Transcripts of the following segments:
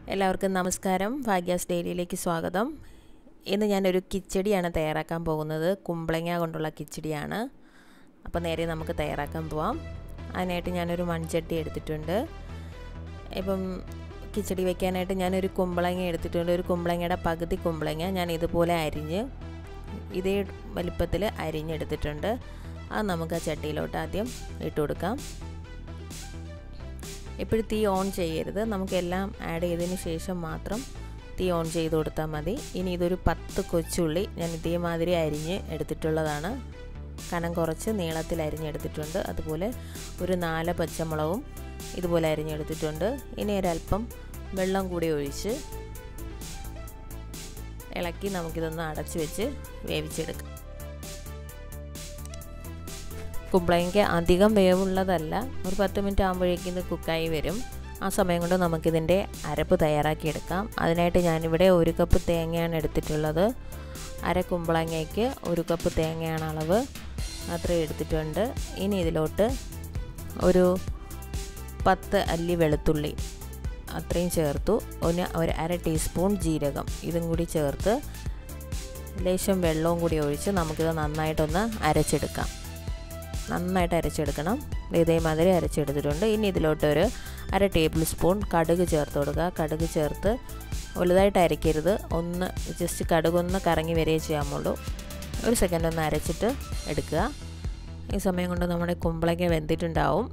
എല്ലാവർക്കും നമസ്കാരം ഭാഗ്യാസ് ഡെയിലിയിലേക്ക് സ്വാഗതം ഇന്ന് ഞാനൊരു കിച്ചടിയാണ് തയ്യാറാക്കാൻ പോകുന്നത് കുമ്പളങ്ങ കൊണ്ടുള്ള കിച്ചടിയാണ് അപ്പോൾ നേരെ നമുക്ക് തയ്യാറാക്കാൻ പോവാം അതിനായിട്ട് ഞാനൊരു മൺചട്ടി എടുത്തിട്ടുണ്ട് ഇപ്പം കിച്ചടി വെക്കാനായിട്ട് ഞാനൊരു കുമ്പളങ്ങ എടുത്തിട്ടുണ്ട് ഒരു കുമ്പളങ്ങയുടെ പകുതി കുമ്പളങ്ങ ഞാൻ ഇതുപോലെ അരിഞ്ഞ് ഇതേ വലിപ്പത്തിൽ അരിഞ്ഞെടുത്തിട്ടുണ്ട് അത് നമുക്ക് ആ ചട്ടിയിലോട്ട് ആദ്യം ഇട്ട് കൊടുക്കാം എപ്പോഴും തീ ഓൺ ചെയ്യരുത് നമുക്കെല്ലാം ആഡ് ചെയ്തതിന് ശേഷം മാത്രം തീ ഓൺ ചെയ്ത് കൊടുത്താൽ മതി ഇനി ഇതൊരു പത്ത് കൊച്ചുള്ളി ഞാൻ ഇതേമാതിരി അരിഞ്ഞ് എടുത്തിട്ടുള്ളതാണ് കനം കുറച്ച് നീളത്തിൽ അരിഞ്ഞെടുത്തിട്ടുണ്ട് അതുപോലെ ഒരു നാല് പച്ചമുളകും ഇതുപോലെ അരിഞ്ഞെടുത്തിട്ടുണ്ട് ഇനി ഒരല്പം വെള്ളം കൂടി ഒഴിച്ച് ഇളക്കി നമുക്കിതൊന്ന് അടച്ച് വെച്ച് വേവിച്ചെടുക്കാം കുമ്പളങ്ങയ്ക്ക് അധികം വേവുള്ളതല്ല ഒരു പത്ത് മിനിറ്റ് ആകുമ്പോഴേക്കും ഇത് കുക്കായി വരും ആ സമയം കൊണ്ട് നമുക്കിതിൻ്റെ അരപ്പ് തയ്യാറാക്കിയെടുക്കാം അതിനായിട്ട് ഞാനിവിടെ ഒരു കപ്പ് തേങ്ങയാണ് എടുത്തിട്ടുള്ളത് അര കുമ്പളങ്ങയ്ക്ക് ഒരു കപ്പ് തേങ്ങയാണ് അളവ് അത്രയും എടുത്തിട്ടുണ്ട് ഇനി ഇതിലോട്ട് ഒരു പത്ത് അല്ലി വെളുത്തുള്ളി അത്രയും ചേർത്തു ഒന്ന് ഒരു അര ടീസ്പൂൺ ജീരകം ഇതും കൂടി ചേർത്ത് ലേശം വെള്ളവും കൂടി ഒഴിച്ച് നമുക്കിത് നന്നായിട്ടൊന്ന് അരച്ചെടുക്കാം നന്നായിട്ട് അരച്ചെടുക്കണം ഇതേമാതിരി അരച്ചെടുത്തിട്ടുണ്ട് ഇനി ഇതിലോട്ട് ഒരു അര ടേബിൾ സ്പൂൺ കടുക് ചേർത്ത് കൊടുക്കുക കടുക് ചേർത്ത് വലുതായിട്ട് അരയ്ക്കരുത് ഒന്ന് ജസ്റ്റ് കടുകൊന്ന് കറങ്ങി വരികയേ ചെയ്യാമുള്ളൂ ഒരു സെക്കൻഡ് ഒന്ന് അരച്ചിട്ട് എടുക്കുക ഈ സമയം കൊണ്ട് നമ്മുടെ കുമ്പളങ്ങ വെന്തിട്ടുണ്ടാവും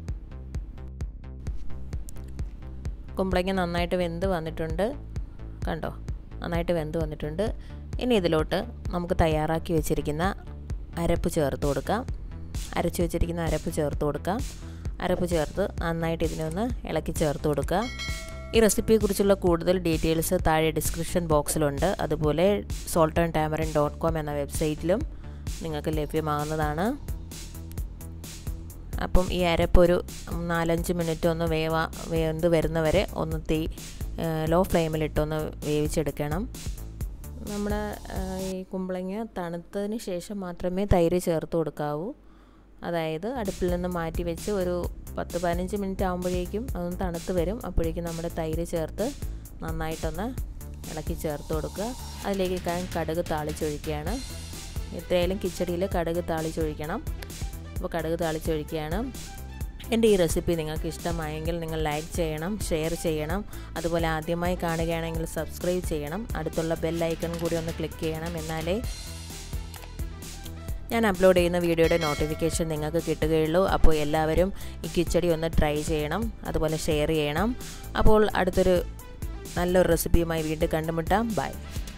കുമ്പളങ്ങ നന്നായിട്ട് വെന്ത് വന്നിട്ടുണ്ട് കണ്ടോ നന്നായിട്ട് വെന്ത് വന്നിട്ടുണ്ട് ഇനി ഇതിലോട്ട് നമുക്ക് തയ്യാറാക്കി വെച്ചിരിക്കുന്ന അരപ്പ് ചേർത്ത് കൊടുക്കാം അരച്ച് വെച്ചിരിക്കുന്ന അരപ്പ് ചേർത്ത് കൊടുക്കാം അരപ്പ് ചേർത്ത് നന്നായിട്ട് ഇതിനൊന്ന് ഇളക്കി ചേർത്ത് കൊടുക്കുക ഈ റെസിപ്പിയെക്കുറിച്ചുള്ള കൂടുതൽ ഡീറ്റെയിൽസ് താഴെ ഡിസ്ക്രിപ്ഷൻ ബോക്സിലുണ്ട് അതുപോലെ salt and tamarind dot com എന്ന വെബ്സൈറ്റിലും നിങ്ങൾക്ക് ലഭ്യമാകുന്നതാണ് അപ്പം ഈ അരപ്പ് ഒരു നാലഞ്ച് മിനിറ്റ് ഒന്ന് വേവ വേന്ത് വരുന്നവരെ ഒന്ന് തീ ലോ ഫ്ലെയിമിലിട്ടൊന്ന് വേവിച്ചെടുക്കണം നമ്മുടെ ഈ കുമ്പളങ്ങ തണുത്തതിന് ശേഷം മാത്രമേ തൈര് ചേർത്ത് കൊടുക്കാവൂ അതായത് അടുപ്പിൽ നിന്ന് മാറ്റി വെച്ച് ഒരു പത്ത് പതിനഞ്ച് മിനിറ്റ് ആകുമ്പോഴേക്കും അതൊന്ന് തണുത്ത് വരും അപ്പോഴേക്കും നമ്മുടെ തൈര് ചേർത്ത് നന്നായിട്ടൊന്ന് ഇളക്കി ചേർത്ത് കൊടുക്കുക അതിലേക്ക് ഞാൻ കടുക് താളിച്ചൊഴിക്കുകയാണ് എത്രയായാലും കിച്ചടിയിൽ കടുക് താളിച്ചൊഴിക്കണം അപ്പോൾ കടുക് താളിച്ചൊഴിക്കുകയാണ് എൻ്റെ ഈ റെസിപ്പി നിങ്ങൾക്ക് ഇഷ്ടമായെങ്കിൽ നിങ്ങൾ ലൈക്ക് ചെയ്യണം ഷെയർ ചെയ്യണം അതുപോലെ ആദ്യമായി കാണുകയാണെങ്കിൽ സബ്സ്ക്രൈബ് ചെയ്യണം അടുത്തുള്ള ബെൽ ഐക്കൺ കൂടി ഒന്ന് ക്ലിക്ക് ചെയ്യണം എന്നാലേ ഞാൻ അപ്ലോഡ് ചെയ്യുന്ന വീഡിയോയുടെ നോട്ടിഫിക്കേഷൻ നിങ്ങൾക്ക് കിട്ടുകയുള്ളൂ അപ്പോൾ എല്ലാവരും ഈ കിച്ചടി ഒന്ന് ട്രൈ ചെയ്യണം അതുപോലെ ഷെയർ ചെയ്യണം അപ്പോൾ അടുത്തൊരു നല്ലൊരു റെസിപ്പിയുമായി വീണ്ടും കണ്ടുമുട്ടാം ബൈ